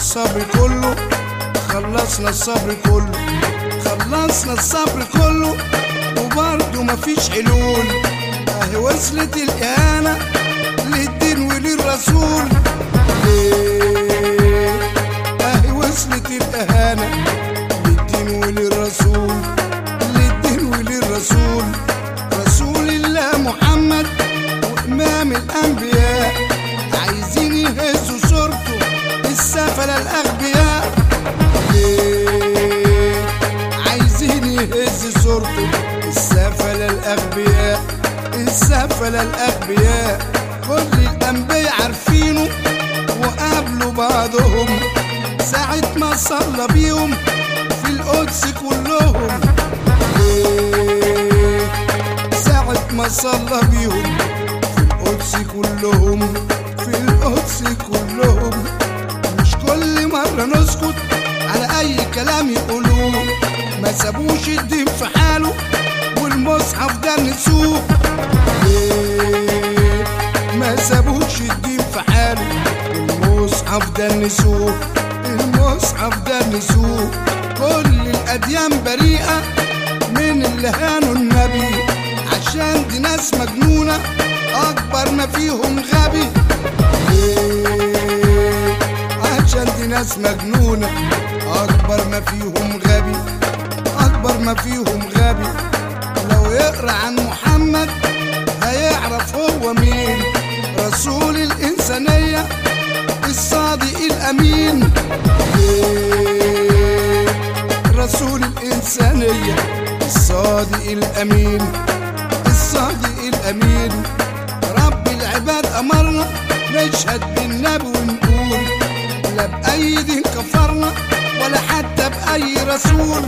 الصبر كله خلصنا الصبر كله خلصنا الصبر كله وبرضه مفيش حلول اهي وصلت الاهانة للدين وللرسول ليه اهي وصلت الاهانة للدين وللرسول للدين وللرسول رسول الله محمد وامام الانبياء عايزين يهزوا صورته السفلة الاغبياء ليه عايزين يهز صورته السفلة الاغبياء السفلة الاغبياء كل الانبياء عارفينه وقابلوا بعضهم ساعة ما صلى بيهم في القدس كلهم ليه ساعة ما صلى بيهم في القدس كلهم في القدس كلهم مش كل مرة نسكت على أي كلام يقولوه ما سابوش الدين في حاله والمصحف ده نسوه ليه ما سابوش الدين في حاله والمصحف ده نسوه المصحف ده نسوه كل الأديان بريئة من اللي هانوا النبي عشان دي ناس مجنونة أكبر ما فيهم غبي ليه؟ عشان دي ناس مجنونة أكبر ما فيهم غبي أكبر ما فيهم غبي لو يقرأ عن محمد هيعرف هو مين رسول الإنسانية الصادق الأمين ليه؟ رسول الإنسانية الصادق الأمين الصادق الأمين رب العباد أمرنا نشهد بالنبي ونقول لا بأي دين كفرنا ولا حتى بأي رسول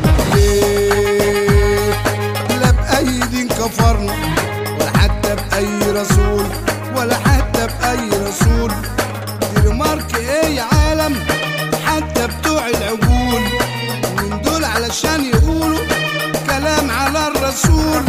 ليه لا بأي دين كفرنا ولا حتى بأي رسول ولا حتى بأي رسول دي رمارك ايه يا عالم حتى بتوع العقول من دول علشان يقولوا كلام على الرسول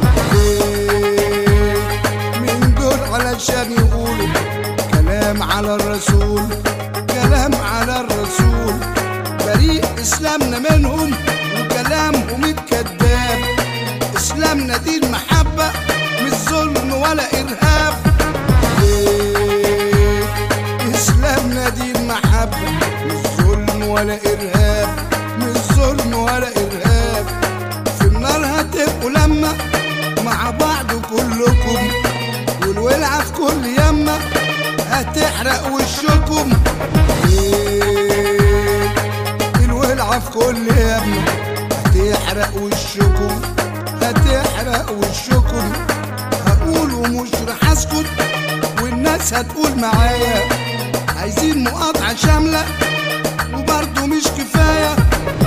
ليه؟ من دول علشان يقولوا كلام على الرسول كلام على الرسول بريء اسلامنا منهم وكلامهم الكذاب اسلامنا دي المحبة مش ظلم ولا ارهاب ليه؟ اسلامنا دي المحبة مش ظلم ولا ارهاب مش ظلم ولا ارهاب في النار هتبقوا لما مع بعض كلكم والولعة في كل يمة هتحرق وشكم إيه، الولعة في كل يمة هتحرق وشكم هتحرق وشكم هقول ومش رح اسكت والناس هتقول معايا عايزين مقاطعة شاملة وبرضه مش كفاية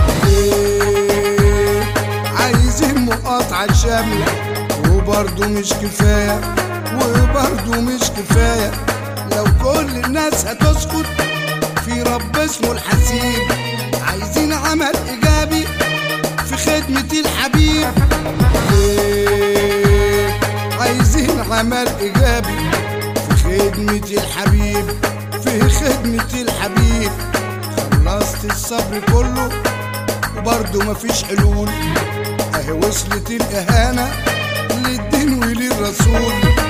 إيه، عايزين مقاطعة شاملة وبرضه مش كفاية وبرضه مش كفاية لو كل الناس هتسكت في رب اسمه الحسيب عايزين عمل إيجابي في خدمة الحبيب إيه، عايزين عمل إيجابي في خدمة الحبيب في خدمة الحبيب خلصت الصبر كله وبرضه مفيش حلول اهي وصلت الاهانة للدين وللرسول